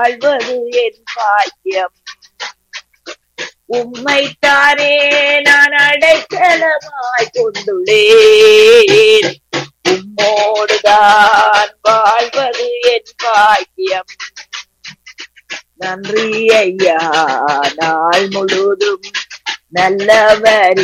வாழ்வது என் பாக்கியம் உம்மைத்தானே நான் அடைக்கலமாய் கொண்டுள்ளேன் உம்மோடுதான் வாழ்வது என் பாக்கியம் நன்றி ஐயா நாள் முழுவதும் நல்லவரே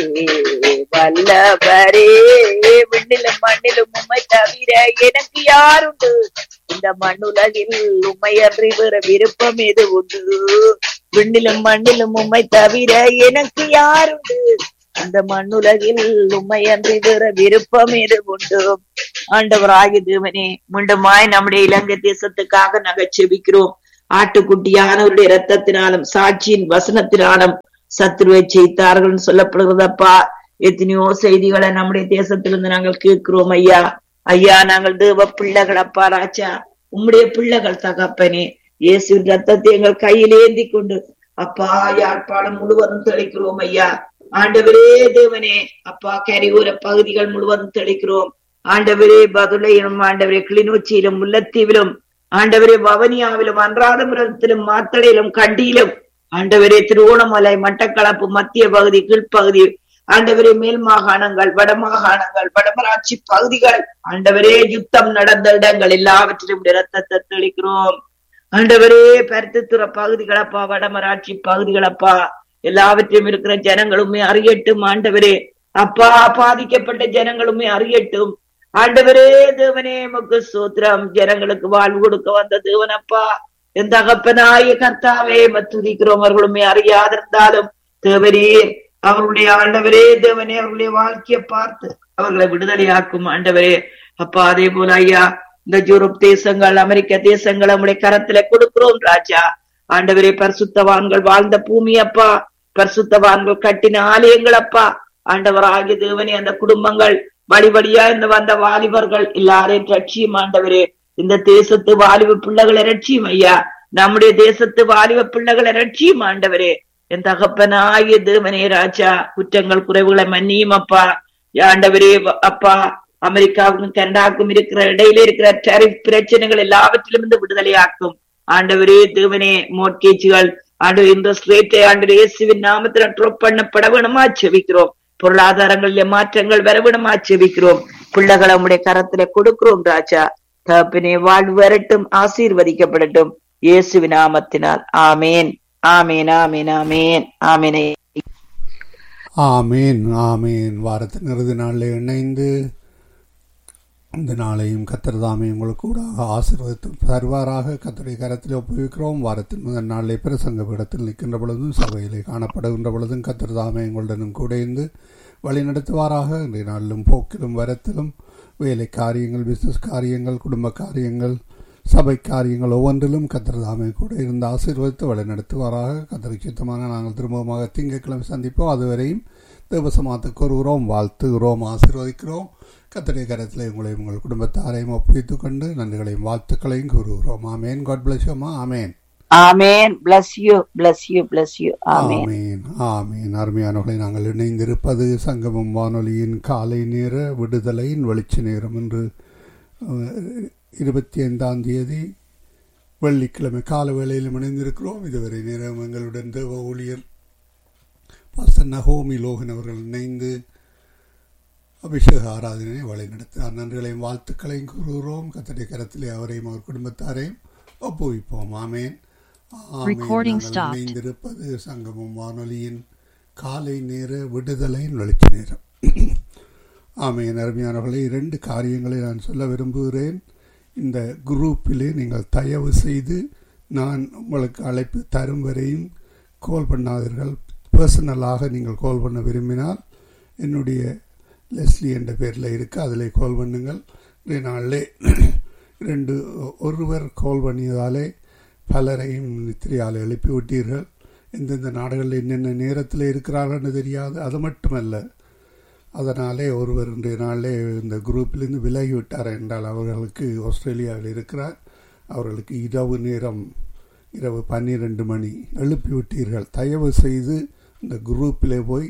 வல்லவரே விண்ணிலும் மண்ணிலும் உம்மை தவிர எனக்கு யாருண்டு இந்த மண்ணுலகில் உம்மையன்றி வேற விருப்பம் எது உண்டு விண்ணிலும் மண்ணிலும் உம்மை தவிர எனக்கு யாருண்டு அந்த மண்ணுலகில் உண்மையன்றி வேற விருப்பம் எது உண்டு ஆண்டவராகி தேவனே மீண்டுமாய் நம்முடைய இலங்கை தேசத்துக்காக நாங்கள் செபிக்கிறோம் ஆட்டுக்குட்டியானவருடைய ரத்தத்தினாலும் சாட்சியின் வசனத்தினாலும் சத்துருவை செய்தார்கள் சொல்லப்படுகிறதப்பா எத்தனையோ செய்திகளை நம்முடைய தேசத்திலிருந்து நாங்கள் கேட்கிறோம் ஐயா ஐயா நாங்கள் தேவ பிள்ளைகள் அப்பா ராஜா உம்முடைய பிள்ளைகள் தகப்பனே இயேசு ரத்தத்தை எங்கள் கையில் ஏந்தி கொண்டு அப்பா யாழ்ப்பாணம் முழுவதும் தெளிக்கிறோம் ஐயா ஆண்டவரே தேவனே அப்பா கரிகூர பகுதிகள் முழுவதும் தெளிக்கிறோம் ஆண்டவரே பதுளையிலும் ஆண்டவரே கிளிநொச்சியிலும் முல்லத்தீவிலும் ஆண்டவரே பவனியாவிலும் அன்றாதபுரத்திலும் மாத்தளையிலும் கண்டியிலும் ஆண்டவரே திருவோணமலை மட்டக்களப்பு மத்திய பகுதி கீழ்ப்பகுதி ஆண்டவரே மேல் மாகாணங்கள் வட மாகாணங்கள் வடமராட்சி பகுதிகள் ஆண்டவரே யுத்தம் நடந்த இடங்கள் எல்லாவற்றிலும் ரத்தத்தை தெளிக்கிறோம் ஆண்டவரே பருத்துத்துற பகுதிகளப்பா வடமராட்சி பகுதிகளப்பா எல்லாவற்றையும் இருக்கிற ஜனங்களுமே அறியட்டும் ஆண்டவரே அப்பா பாதிக்கப்பட்ட ஜனங்களுமே அறியட்டும் ஆண்டவரே தேவனே மக்கு சூத்திரம் ஜனங்களுக்கு வாழ்வு கொடுக்க வந்த தேவனப்பா என் தகப்பனாய கர்த்தாவே துதிக்கிறோம் அவர்களுமே அறியாதிருந்தாலும் தேவனே அவருடைய ஆண்டவரே தேவனே அவர்களுடைய வாழ்க்கையை பார்த்து அவர்களை விடுதலையாக்கும் ஆண்டவரே அப்பா அதே போல ஐயா இந்த யூரோப் தேசங்கள் அமெரிக்க தேசங்கள் நம்முடைய கரத்துல கொடுக்கிறோம் ராஜா ஆண்டவரே பரிசுத்தவான்கள் வாழ்ந்த பூமி அப்பா பரிசுத்தவான்கள் கட்டின ஆலயங்கள் அப்பா ஆண்டவர் ஆகிய தேவனே அந்த குடும்பங்கள் வழி வழியா இந்த வந்த வாலிபர்கள் எல்லாரையும் ரட்சியும் ஆண்டவரே இந்த தேசத்து வாலிப பிள்ளைகளை ரட்சியும் ஐயா நம்முடைய தேசத்து வாலிப பிள்ளைகளை ரட்சியும் ஆண்டவரே என் தகப்பனாகிய தேவனே ராஜா குற்றங்கள் குறைவுகளை மன்னியும் அப்பா ஆண்டவரே அப்பா அமெரிக்காவுக்கும் கனடாவுக்கும் இருக்கிற இடையில இருக்கிற டெரிஃப் பிரச்சனைகள் எல்லாவற்றிலும் இருந்து விடுதலையாக்கும் ஆண்டவரே தேவனே மோட்கேஜுகள் ஆண்டு இன்ட்ரெஸ்ட் ரேட்டை ஆண்டு இயேசுவின் நாமத்துல ட்ரோப் பண்ணப்பட வேணுமா செவிக்கிறோம் பொருளாதாரங்களில மாற்றங்கள் வர வேணுமா செவிக்கிறோம் பிள்ளைகளை உடைய கரத்துல கொடுக்கிறோம் ராஜா தகப்பனே வாழ்வு வரட்டும் ஆசீர்வதிக்கப்படட்டும் இயேசுவின் நாமத்தினால் ஆமேன் ஆமேன் ஆமேன் ஆமேன் ஆமேனே ஆமேன் ஆமேன் வாரத்தின் இறுதி நாளில் இணைந்து இந்த நாளையும் கத்தர் தாமே உங்களுக்கு கூட ஆசீர்வதித்து தருவாராக கத்தருடைய கரத்தில் ஒப்புவிக்கிறோம் வாரத்தின் முதல் நாளிலே பிரசங்க பீடத்தில் நிற்கின்ற பொழுதும் சபையிலே காணப்படுகின்ற பொழுதும் கத்தர் தாமே எங்களுடனும் கூட இருந்து வழி நடத்துவாராக இன்றைய நாளிலும் போக்கிலும் வரத்திலும் வேலை காரியங்கள் பிசினஸ் காரியங்கள் குடும்ப காரியங்கள் சபை காரியங்கள் ஒவ்வொன்றிலும் கத்தர் தாமே கூட இருந்து ஆசீர்வதித்து வழி நடத்துவாராக கத்தரை சித்தமான நாங்கள் திரும்பமாக திங்கட்கிழமை சந்திப்போம் அதுவரையும் தேவசமாத்துக்கு கூறுகிறோம் வாழ்த்துகிறோம் ஆசீர்வதிக்கிறோம் கத்தடைய கரத்தில் உங்களை உங்கள் குடும்பத்தாரையும் ஒப்புவித்துக் கொண்டு நன்றிகளையும் வாழ்த்துக்களையும் கூறுகிறோம் ஆமேன் காட் பிளஸ் யூமா ஆமேன் ஆமேன் bless you bless you bless you ஆமேன் ஆமீன் ஆமீன் அருமையானவர்களை நாங்கள் இணைந்திருப்பது சங்கமம் வானொலியின் காலை நேர விடுதலையின் வெளிச்ச நேரம் என்று அஹ், இருபத்தி ஐந்தாம் தேதி வெள்ளிக்கிழமை கால வேளையிலும் இணைந்திருக்கிறோம் இதுவரை நேரம் எங்களுடன் தேவ ஊழியர் பாஸ்டர் நகோமி லோகன் அவர்கள் இணைந்து அபிஷேக ஆராதனை வழிநடத்தினார் நன்றிகளையும் வாழ்த்துக்களையும் கூறுகிறோம் கத்தடைய கரத்திலே அவரையும் அவர் குடும்பத்தாரையும் ஒப்புவிப்போம் ஆமேன் ஆமேன். Recording நாங்கள் stopped. இணைந்திருப்பது சங்கமம் வானொலியின் காலை நேர விடுதலையின் வெளிச்ச நேரம் ஆமேன் அருமையானவர்களே இரண்டு காரியங்களை நான் சொல்ல விரும்புகிறேன் இந்த குரூப்பிலே நீங்கள் தயவு செய்து நான் உங்களுக்கு அழைப்பு தரும் வரையும் கால் பண்ணாதீர்கள் பர்சனலாக நீங்கள் கால் பண்ண விரும்பினால் என்னுடைய லெஸ்லி என்ற பேரில் இருக்கு அதில் கால் பண்ணுங்கள் இன்றைய நாளிலே ரெண்டு ஒருவர் கால் பண்ணியதாலே பலரையும் நித்திரையால் எழுப்பி விட்டீர்கள் எந்தெந்த நாடுகளில் என்னென்ன நேரத்தில் இருக்கிறார்கள்னு தெரியாது அது மட்டுமல்ல அதனாலே ஒருவர் இன்றைய நாளிலே இந்த குரூப்பிலிருந்து விலகி விட்டார் என்றால் அவர்களுக்கு ஆஸ்திரேலியாவில் இருக்கிறார் அவர்களுக்கு இரவு நேரம் இரவு பன்னிரெண்டு மணி எழுப்பி விட்டீர்கள் தயவு செய்து இந்த குரூப்பில் போய்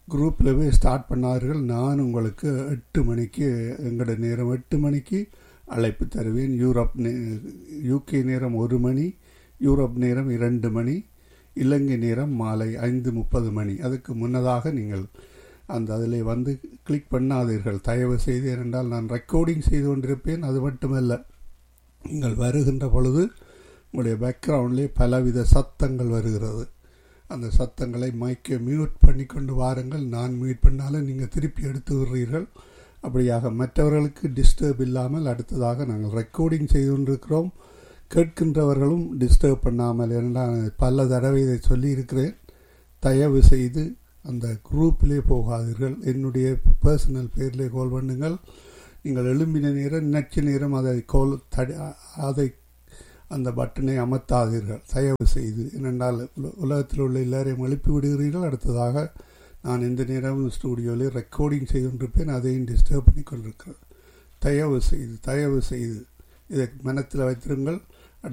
குரூப்பில் போய் ஸ்டார்ட் பண்ணார்கள் நான் உங்களுக்கு எட்டு மணிக்கு எங்களோட நேரம் எட்டு மணிக்கு அழைப்பு தருவேன் யூரோப் யூகே நேரம் ஒரு மணி யூரோப் நேரம் இரண்டு மணி இலங்கை நேரம் மாலை ஐந்து முப்பது மணி அதுக்கு முன்னதாக நீங்கள் அந்த அதில் வந்து கிளிக் பண்ணாதீர்கள் தயவு செய்து ஏனென்றால் நான் ரெக்கார்டிங் செய்து கொண்டிருப்பேன் அது மட்டுமல்ல நீங்கள் வருகின்ற பொழுது உங்களுடைய பேக்ரவுண்ட்லேயே பலவித சத்தங்கள் வருகிறது அந்த சத்தங்களை மைக்கை மியூட் பண்ணி கொண்டு வாருங்கள் நான் மியூட் பண்ணாலும் நீங்கள் திருப்பி எடுத்து விடுறீர்கள் அப்படியாக மற்றவர்களுக்கு டிஸ்டர்ப் இல்லாமல் அடுத்ததாக நாங்கள் ரெக்கார்டிங் செய்து கொண்டிருக்கிறோம் கேட்கின்றவர்களும் டிஸ்டர்ப் பண்ணாமல் என்றால் பல தடவை இதை சொல்லியிருக்கிறேன் தயவு செய்து அந்த குரூப்பிலே போகாதீர்கள் என்னுடைய பர்சனல் பேரிலே கால் பண்ணுங்கள் நீங்கள் எழும்பின நேரம் நினைச்ச நேரம் அதை கோல் தடி அதை அந்த பட்டனை அமர்த்தாதீர்கள் தயவு செய்து ஏனென்றால் உலகத்தில் உள்ள எல்லாரையும் எழுப்பி விடுகிறீர்கள் அடுத்ததாக நான் இந்த நேரமும் ஸ்டூடியோவில் ரெக்கார்டிங் செய்து கொண்டிருப்பேன் அதையும் டிஸ்டர்ப் பண்ணி கொண்டிருக்கிறேன் தயவு செய்து தயவு செய்து இதை மனத்தில் வைத்திருங்கள்